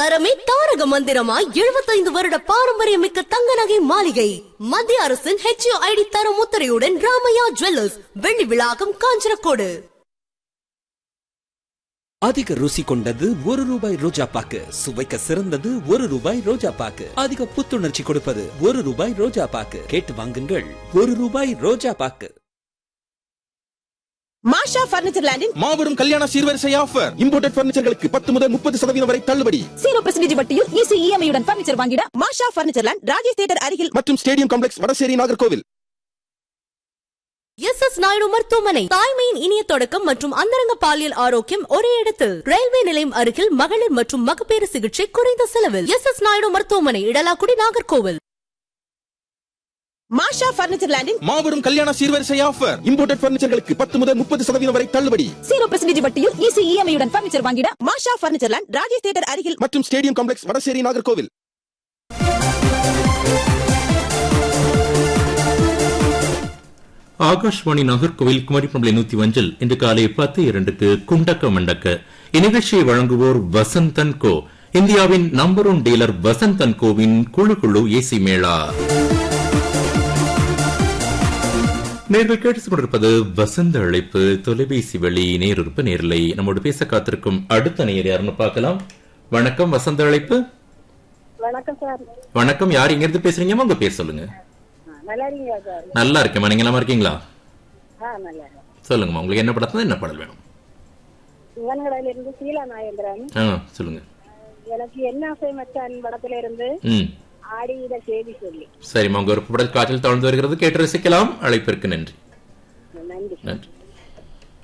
தரமே தாரக மந்திரமாய் எழுபத்தைந்து வருட பாரம்பரியமிக்க தங்க நகை மாளிகை மத்திய அரசின் ஹெச்ஓ ஐடி தர முத்திரையுடன் ராமையா ஜுவல்லர்ஸ் வெள்ளி விழாக்கம் காஞ்சனக்கோடு அதிக ருசி கொண்டது ஒரு ரூபாய் ரோஜா பாக்கு சுவைக்க சிறந்தது ஒரு ரூபாய் ரோஜா பாக்கு அதிக புத்துணர்ச்சி கொடுப்பது ஒரு ரூபாய் ரோஜா பாக்கு கேட்டு வாங்குங்கள் ஒரு ரூபாய் ரோஜா பாக்கு மாஷா பர்னிச்சர் லேண்டின் மாபெரும் கல்யாண சீர்வரிசை ஆஃபர் இம்போர்ட்டட் பர்னிச்சர்களுக்கு பத்து முதல் முப்பது சதவீதம் வரை தள்ளுபடி ஜீரோ பெர்சன்டேஜ் வட்டியில் ஈஸி இஎம்ஐ உடன் பர்னிச்சர் வாங்கிட Masha furniture land Rajesh theatre அருகில் மற்றும் stadium complex Vadasery Nagercoil S S Naidu மருத்துவமனை தாய்மையின் இனிய தொடக்கம் மற்றும் அந்தரங்க பாலியல் ஆரோக்கியம் ஒரே இடத்தில் ரயில்வே நிலையம் அருகில் மகளிர் மற்றும் மகப்பேறு சிகிச்சை குறைந்த செலவில் எஸ் எஸ் நாயுடு மருத்துவமனை இடலாக்குடி நாகர்கோவில் மாஷா பர்னிச்சர் லேண்டின் மாபெரும் கல்யாண சீர்வரிசை ஆஃபர் இம்போர்ட்டட் பர்னிச்சர்களுக்கு பத்து முதல் முப்பது சதவீதம் வரை தள்ளுபடி ஜீரோ பெர்சன்டேஜ் வட்டியில் ஈஸி இஎம்ஐ உடன் பர்னிச்சர் வாங்கிட Masha furniture land Rajesh theatre அருகில் மற்றும் ஸ்டேடியம் காம்ப்ளெக்ஸ் வடசேரி நாகர்கோவில் ஆகாஷ்வாணி நாகர்கோவில் குமரி பண்பலை நூத்தி அஞ்சில் இன்று காலை பத்து இரண்டுக்கு குண்டக்க மண்டக்க இந்நிகழ்ச்சியை வழங்குவோர் வசந்தன் கோ இந்தியாவின் நம்பர் ஒன் டீலர் வசந்தன் கோவின் குழு குழு ஏசி மேளா நேர்கள் கேட்டு கொண்டிருப்பது வசந்த அழைப்பு தொலைபேசி வழி நேரிருப்பு நேரிலை நம்மோடு பேச காத்திருக்கும் அடுத்த நேர் யாருன்னு பார்க்கலாம் வணக்கம் வசந்த அழைப்பு வணக்கம் சார் வணக்கம் யார் இங்க இருந்து பேசுறீங்க உங்க பேர் சொல்லுங்க ஆ, நல்லா இருக்கீங்களா சார் நல்லா இருக்கேம்மா நீங்க நல்லா இருக்கீங்களா ஆ நல்லா இருக்கேன் சொல்லுங்கம்மா உங்களுக்கு என்ன படத்துல என்ன பாடல் வேணும் சிவன்கடையில இருந்து சீலா நாயந்திரன் ஆ சொல்லுங்க எனக்கு என்ன ஆசை மச்சான் படத்துல இருந்து ம் ஆடியிட செய்தி சொல்லி சரிம்மா உங்க ஒரு பாடல் காற்றில் தவழ்ந்து வருகிறது கேட்டு ரசிக்கலாம் அழைப்பிற்கு நன்றி நன்றி நன்றி